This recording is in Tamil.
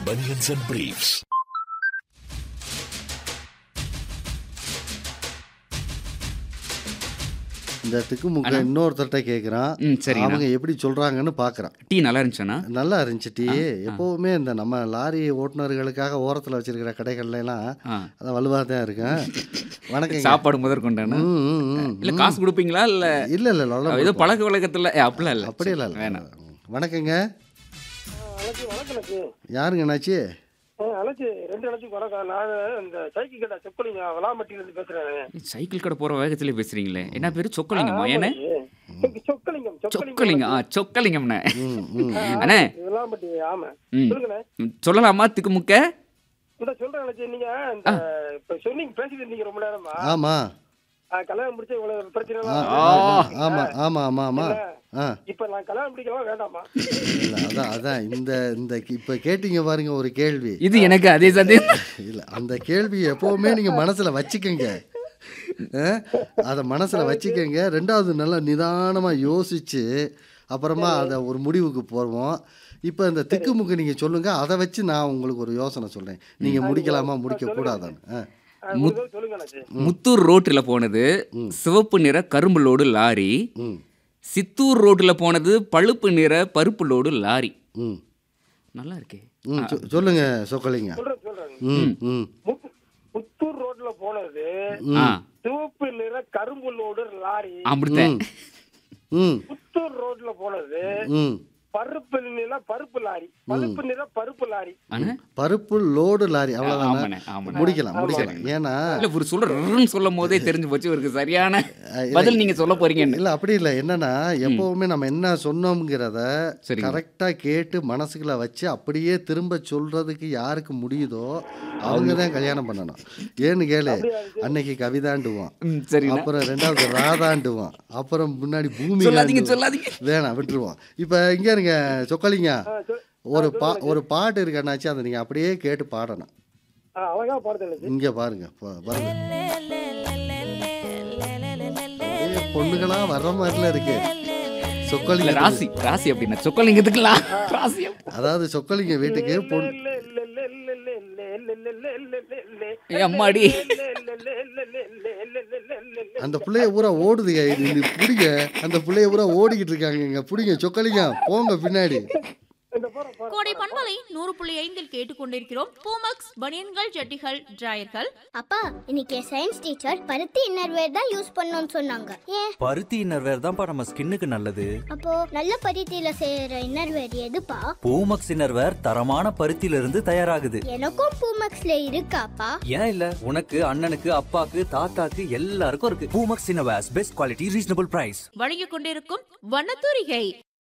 Bunions and Briefs. இந்த திக்குமுக்க இன்னொருத்தர்கிட்ட கேட்குறான் ம் சரிங்கண்ணா அவங்க எப்படி சொல்றாங்கன்னு பார்க்குறான் டீ நல்லா இருந்துச்சுண்ணா நல்லா இருந்துச்சு டீ எப்போவுமே இந்த நம்ம லாரி ஓட்டுநர்களுக்காக ஓரத்தில் வச்சிருக்கிற கடைகள்ல எல்லாம் ஆ அதான் வலுவாக தான் இருக்கேன் வணக்கங்க சாப்பாடு முதற்கொண்டாண்ணா ம், ம், ம். இல்ல காசு கொடுப்பீங்களா இல்ல இல்ல இல்ல நல்லா ஏதோ பழக்க வழக்கத்துல ஏ, அப்படிலாம் இல்ல அப்படி இல்லை வேணாம் வணக்கங்க அழைச்சி வணக்கம் அழைச்சி யாருங்க என்னாச்சு அழைச்சி ரெண்டு அழைச்சி வணக்கம் நான் இந்த சைக்கிள் கடை செப்பலிங்க வளாமட்டியிலேருந்து பேசுகிறேன் சைக்கிள் கடை போற வேகத்துல பேசுறீங்களே என்ன பேரு சொக்கலிங்கம்மா ஏனே சொக்கலிங்கம் சொக்கலிங்க ஆ சொக்கலிங்கம்ண்ணே ம் ம் அண்ணே விளாமட்டி ஆமா ம் சொல்லுங்கண்ணே ம், சொல்லலாமா திக்குமுக்க இந்த சொல்றேன் அழைச்சி நீங்க இந்த இப்ப சொன்னீங்க பேசிட்டு இருந்தீங்க ரொம்ப நேரமா ஆமா ஆ, கல்யாணம் முடிச்ச இவ்வளவு பிரச்சனை ஆ, எல்லாம் ஆமா ஆமா ஆமா ஆமா ஆ இப்ப நான் கல்யாணம் முடிக்கலாம் வேண்டாமா இல்ல அதான் அதான் இந்த இந்த இப்போ கேட்டீங்க பாருங்க ஒரு கேள்வி இது எனக்கு அதே சந்தேகம் இல்ல அந்த கேள்வி எப்பவுமே நீங்க மனசுல வச்சுக்கோங்க அஹ், அதை மனசுல வச்சுக்கோங்க ரெண்டாவது நல்லா நிதானமா யோசிச்சு அப்புறமா அதை ஒரு முடிவுக்கு போவோம் இப்போ இந்த திக்குமுக்கு நீங்க சொல்லுங்க அதை வச்சு நான் உங்களுக்கு ஒரு யோசனை சொல்றேன் நீங்க முடிக்கலாமா முடிக்க கூடாதான்னு ஆ. ஆ, உங்களுக்கு சொல்லுங்க அண்ணாச்சி முத்தூர் ரோட்டில் போனது சிவப்பு நிற கரும்பு லோடு லாரி ம் சித்தூர் ரோட்டில் போனது பழுப்பு நிற பருப்பு லோடு லாரி ம் நல்லா இருக்கே ம் சொ- சொல்லுங்க சொக்கலிங்க சொல்றேன் சொல்றேன் ம் ம் முத்து- புத்தூர் ரோட்ல போனது ஆ சிவப்பு நிற கரும்பு லோடு லாரி அப்படித்தான் ம் புத்தூர் ரோட்ல போனது ம் பருப்பு நிற பருப்பு லாரி பருப்பு நிற பருப்பு லாரி அண்ணே பருப்பு லோடு லாரி அவ்வளோதானே ஆமாண்ணே ஆமாண்ணே முடிக்கலாம் முடிக்கலாம் ஏன்னா இல்ல ஒரு சொல்ற சொல்லும் போதே தெரிஞ்சு போச்சு இவருக்கு சரியான பதில் நீங்க சொல்ல போறீங்கன்னு இல்லை அப்படி இல்லை என்னன்னா எப்பவுமே நம்ம என்ன சொன்னோம்ங்கிறத சரிங்க. கரெக்டாக கேட்டு மனசுக்குள்ள வச்சு அப்படியே திரும்ப சொல்றதுக்கு யாருக்கு முடியுதோ அவங்க தான் கல்யாணம் பண்ணணும் ஏன்னு கேளு அன்னைக்கு கவிதாண்டுவான் ம், சரிண்ணா அப்புறம் ரெண்டாவது ராதாண்டுவான் அப்புறம் முன்னாடி பூமி சொல்லாதீங்க சொல்லாதீங்க வேணாம் விட்டுருவோம் இப்போ இங்கே இருங்க சொக்கலிங்க ஒரு பா ஒரு பாட்டு இருக்கண்ணாச்சு அதை நீங்கள் அப்படியே கேட்டு பாடணும் ஆ, அழகா பாடுதல் இங்கே பாருங்க பா- பாருங்க ஏய், பொண்ணுங்களா வர்ற மாதிரில இருக்கு இல்ல சொக்கலிங்க ராசி ராசி அப்படின்னா சொக்கலிங்கத்துக்குலாம் ராசி அப்படி. அதாவது சொக்கலிங்க வீட்டுக்கு பொண்ணு ஏய், அம்மாடி அந்த பிள்ளைய பூரா ஓடுதுங்க இது பிடிங்க அந்த பிள்ளைய பூரா ஓடிக்கிட்டு இருக்காங்க பிடிங்க சொக்கலிங்க போங்க பின்னாடி கோடை பண்பலை நூறு புள்ளி ஐந்தில் கேட்டுக்கொண்டிருக்கிறோம் பூமக்ஸ் பனியன்கள் ஜட்டிகள் டிராயர்கள் அப்பா இன்னைக்கு சயின்ஸ் டீச்சர் பருத்தி இன்னர்வேர் தான் யூஸ் பண்ணணும்னு சொன்னாங்க ஏன் பருத்தி இன்னர்வேர் தான்ப்பா நம்ம ஸ்கின்னுக்கு நல்லது அப்போ நல்ல பருத்தியில செய்யற இன்னர்வேர் எதுப்பா பூமக்ஸ் இன்னர்வேர் தரமான பருத்தியில இருந்து தயாராகுது எனக்கும் பூமக்ஸ்ல இருக்காப்பா ஏன் இல்ல உனக்கு அண்ணனுக்கு அப்பாக்கு தாத்தாக்கு எல்லாருக்கும் இருக்கு Poomex innerwears best quality reasonable price வழங்கிக் கொண்டிருக்கும் வண்ணத்தூரிகை